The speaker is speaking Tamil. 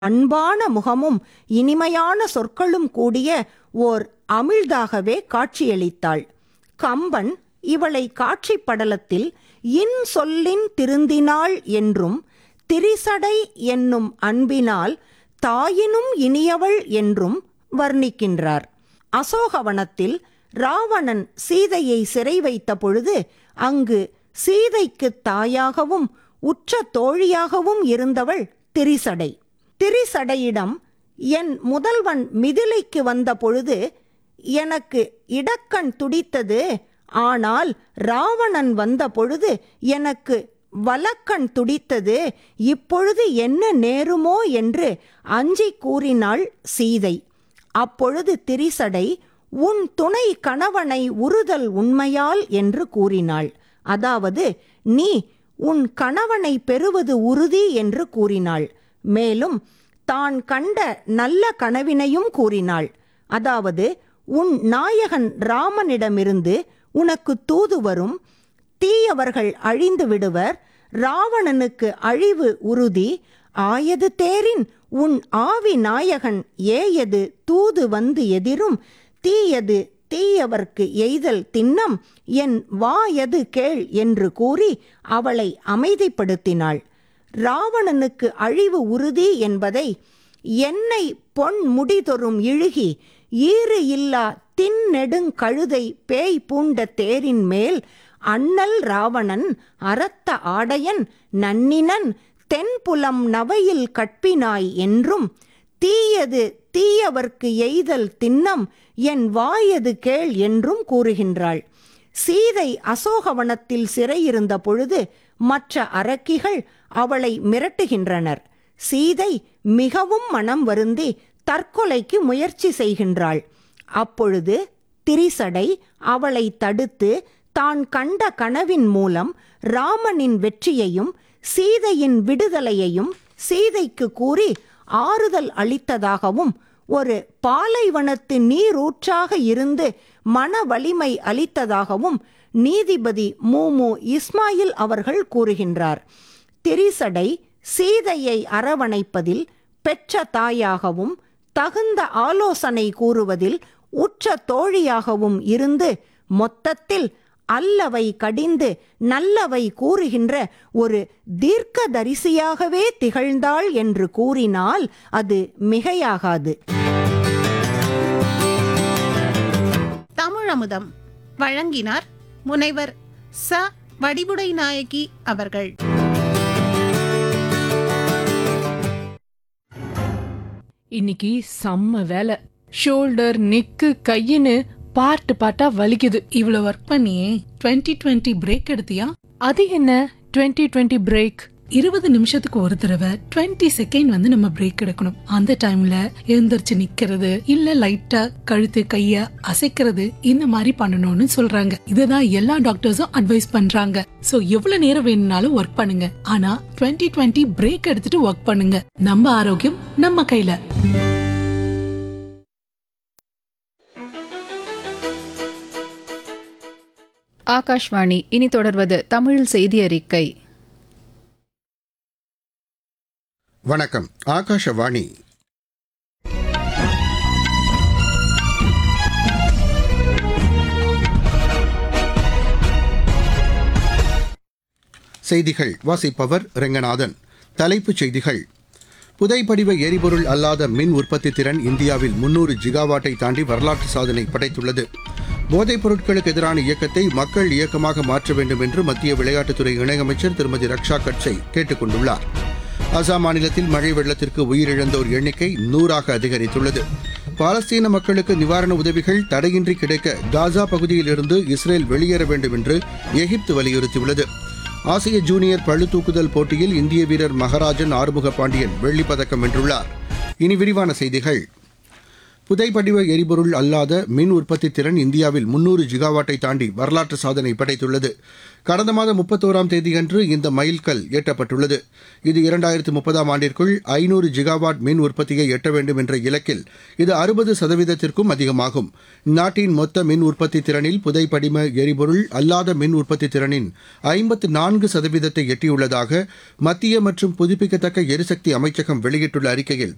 அன்பான முகமும் இனிமையான சொற்களும் கூடிய ஓர் அமிழ்தாகவே காட்சியளித்தாள் கம்பன் இவளை காட்சிப் படலத்தில் இன் சொல்லின் திருந்தினாள் என்றும் திரிசடை என்னும் அன்பினால் தாயினும் இனியவள் என்றும் வர்ணிக்கின்றார் அசோகவனத்தில் ராவணன் சீதையை சிறை வைத்த பொழுது அங்கு சீதைக்குத் தாயாகவும் உற்ற தோழியாகவும் இருந்தவள் திரிசடை திரிசடையிடம் என் முதல்வன் மிதிலைக்கு வந்த பொழுது எனக்கு இடக்கண் துடித்தது ஆனால் ராவணன் வந்த பொழுது எனக்கு வலக்கண் துடித்தது இப்பொழுது என்ன நேருமோ என்று அஞ்சி கூறினாள் சீதை அப்பொழுது திரிசடை உன் துணை கணவனை உறுதல் உண்மையால் என்று கூறினாள் அதாவது நீ உன் கணவனை பெறுவது உறுதி என்று கூறினாள் மேலும் தான் கண்ட நல்ல கனவினையும் கூறினாள் அதாவது உன் நாயகன் ராமனிடமிருந்து உனக்கு தூது வரும் தீயவர்கள் அழிந்து விடுவர் ராவணனுக்கு அழிவு உறுதி ஆயது தேரின் உன் ஆவி நாயகன் ஏயது தூது வந்து எதிரும் தீயது தீயவர்க்கு எய்தல் திண்ணம் என் வாயது கேள் என்று கூறி அவளை அமைதிப்படுத்தினாள் ராவணனுக்கு அழிவு உறுதி என்பதை என்னை பொன் முடிதொரும் இழுகி ஈறு இல்லா தின்னெடுங்கழுதை பேய் பூண்ட தேரின் மேல் அண்ணல் ராவணன் அரத்த ஆடையன் நன்னினன் தென்புலம் நவையில் கற்பினாய் என்றும் தீயது தீயவர்க்கு எய்தல் திண்ணம் என் வாயது கேள் என்றும் கூறுகின்றாள் சீதை அசோகவனத்தில் சிறையிருந்த பொழுது மற்ற அரக்கிகள் அவளை மிரட்டுகின்றனர் சீதை மிகவும் மனம் வருந்தி தற்கொலைக்கு முயற்சி செய்கின்றாள் அப்பொழுது திரிசடை அவளை தடுத்து தான் கண்ட கனவின் மூலம் ராமனின் வெற்றியையும் சீதையின் விடுதலையையும் சீதைக்கு கூறி ஆறுதல் அளித்ததாகவும் ஒரு பாலைவனத்து நீரூற்றாக இருந்து மன வலிமை அளித்ததாகவும் நீதிபதி மூமு இஸ்மாயில் அவர்கள் கூறுகின்றார் திரிசடை சீதையை அரவணைப்பதில் பெற்ற தாயாகவும் தகுந்த ஆலோசனை கூறுவதில் உற்ற தோழியாகவும் இருந்து மொத்தத்தில் அல்லவை கடிந்து நல்லவை கூறுகின்ற ஒரு தீர்க்கதரிசியாகவே திகழ்ந்தாள் என்று கூறினால் அது மிகையாகாது தமிழமுதம் வழங்கினார் முனைவர் ச வடிவுடை நாயகி அவர்கள் இன்னைக்கு செம்ம வேலை ஷோல்டர் நெக்கு கையின்னு பார்ட்டு பார்ட்டா வலிக்குது இவ்வளவு ஒர்க் பண்ணியே 2020 டுவெண்ட்டி பிரேக் எடுத்தியா அது என்ன 2020 டுவெண்ட்டி பிரேக் இருபது நிமிஷத்துக்கு ஒரு தடவை 20 செகண்ட் வந்து நம்ம பிரேக் எடுக்கணும் அந்த டைம்ல எழுந்திருச்சு நிக்கிறது இல்ல லைட்டா கழுத்து கைய அசைக்கிறது இந்த மாதிரி பண்ணணும்னு சொல்றாங்க இதுதான் எல்லா டாக்டர்ஸும் அட்வைஸ் பண்றாங்க சோ எவ்வளவு நேரம் வேணும்னாலும் ஒர்க் பண்ணுங்க ஆனா 2020 டுவெண்ட்டி பிரேக் எடுத்துட்டு ஒர்க் பண்ணுங்க நம்ம ஆரோக்கியம் நம்ம கையில ஆகாஷ்வாணி இனி தொடர்வது தமிழில் செய்தி அறிக்கை வணக்கம் ஆகாஷவாணி செய்திகள் வாசிப்பவர் ரெங்கநாதன் தலைப்புச் செய்திகள் புதைப்படிவ எரிபொருள் அல்லாத மின் உற்பத்தி திறன் இந்தியாவில் முன்னூறு ஜிகாவாட்டை தாண்டி வரலாற்று சாதனை படைத்துள்ளது போதைப் பொருட்களுக்கு எதிரான இயக்கத்தை மக்கள் இயக்கமாக மாற்ற வேண்டும் என்று மத்திய விளையாட்டுத்துறை இணையமைச்சர் திருமதி ரக்ஷா கட்சை கேட்டுக் கொண்டுள்ளார் அசாம் மாநிலத்தில் மழை வெள்ளத்திற்கு உயிரிழந்தோர் எண்ணிக்கை நூறாக அதிகரித்துள்ளது பாலஸ்தீன மக்களுக்கு நிவாரண உதவிகள் தடையின்றி கிடைக்க காசா பகுதியிலிருந்து இஸ்ரேல் வெளியேற வேண்டும் என்று எகிப்து வலியுறுத்தியுள்ளது ஆசிய ஜூனியர் பளு தூக்குதல் போட்டியில் இந்திய வீரர் மகராஜன் ஆறுமுக பாண்டியன் வெள்ளிப் பதக்கம் வென்றுள்ளார் இனி விரிவான செய்திகள் புதைப்படிவ எரிபொருள் அல்லாத மின் உற்பத்தி திறன் இந்தியாவில் முன்னூறு ஜிகாவாட்டை தாண்டி வரலாற்று சாதனை படைத்துள்ளது கடந்த மாதம் முப்பத்தோராம் தேதியன்று இந்த மைல்கல் எட்டப்பட்டுள்ளது இது இரண்டாயிரத்து முப்பதாம் ஆண்டிற்குள் ஐநூறு ஜிகாவாட் மின் உற்பத்தியை எட்ட வேண்டும் என்ற இலக்கில் இது அறுபது சதவீதத்திற்கும் அதிகமாகும் நாட்டின் மொத்த மின் உற்பத்தி திறனில் புதைப்படிம எரிபொருள் அல்லாத மின் உற்பத்தி திறனின் ஐம்பத்து நான்கு சதவீதத்தை எட்டியுள்ளதாக மத்திய மற்றும் புதுப்பிக்கத்தக்க எரிசக்தி அமைச்சகம் வெளியிட்டுள்ள அறிக்கையில்